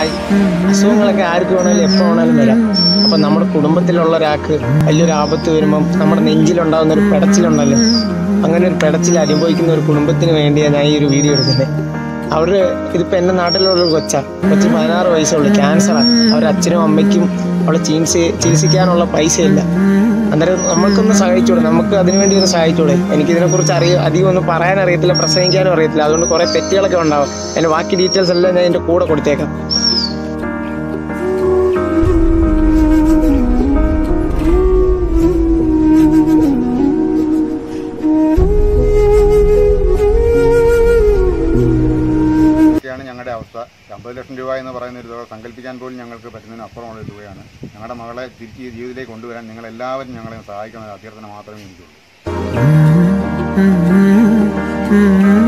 ആയി അസുഖങ്ങളൊക്കെ ആർക്ക് വേണേലും എപ്പോൾ വേണേലും വരാം അപ്പം നമ്മുടെ കുടുംബത്തിലുള്ള ഒരാൾക്ക് വലിയൊരു ആപത്ത് വരുമ്പം നമ്മുടെ നെഞ്ചിലുണ്ടാകുന്ന ഒരു പെടച്ചിലുണ്ടല്ലോ അങ്ങനെ ഒരു പെടച്ചിൽ അനുഭവിക്കുന്ന ഒരു കുടുംബത്തിന് വേണ്ടിയാണ് ഞാൻ ഈ ഒരു വീഡിയോ എടുക്കുന്നത് അവര് ഇതിപ്പോ എന്റെ നാട്ടിലുള്ള ഒരു കൊച്ചാ കൊച്ചു പതിനാറ് വയസ്സുള്ളൂ ക്യാൻസറാ അവരുടെ അച്ഛനും അമ്മയ്ക്കും അവളെ ചികിത്സ ചികിത്സിക്കാനുള്ള പൈസ ഇല്ല അന്നേരം നമ്മൾക്കൊന്ന് സഹായിച്ചൂടെ നമുക്ക് അതിനുവേണ്ടി ഒന്ന് സഹായിച്ചൂടെ എനിക്ക് ഇതിനെക്കുറിച്ച് അറിയ അധികം ഒന്നും പറയാൻ അറിയത്തില്ല പ്രസംഗിക്കാനും അറിയത്തില്ല അതുകൊണ്ട് കുറെ തെറ്റുകളൊക്കെ ഉണ്ടാവും എൻ്റെ ബാക്കി ഡീറ്റെയിൽസ് എല്ലാം ഞാൻ എൻ്റെ കൂടെ കൊടുത്തേക്കാം ഒക്കെയാണ് ഞങ്ങളുടെ അവസ്ഥ അമ്പത് ലക്ഷം രൂപ എന്ന് പറയുന്ന ഒരു തുക സങ്കല്പിക്കാൻ പോലും ഞങ്ങൾക്ക് പറ്റുന്നതിന് അപ്പുറമുള്ള ഒരു തുകയാണ് ഞങ്ങളുടെ മകളെ തിരിച്ച് ഈ ജീവിതത്തിലേക്ക് കൊണ്ടുവരാൻ നിങ്ങൾ എല്ലാവരും ഞങ്ങളെ സഹായിക്കണം എന്ന അഭ്യർത്ഥന മാത്രമേ എനിക്കുള്ളൂ Mm-hmm.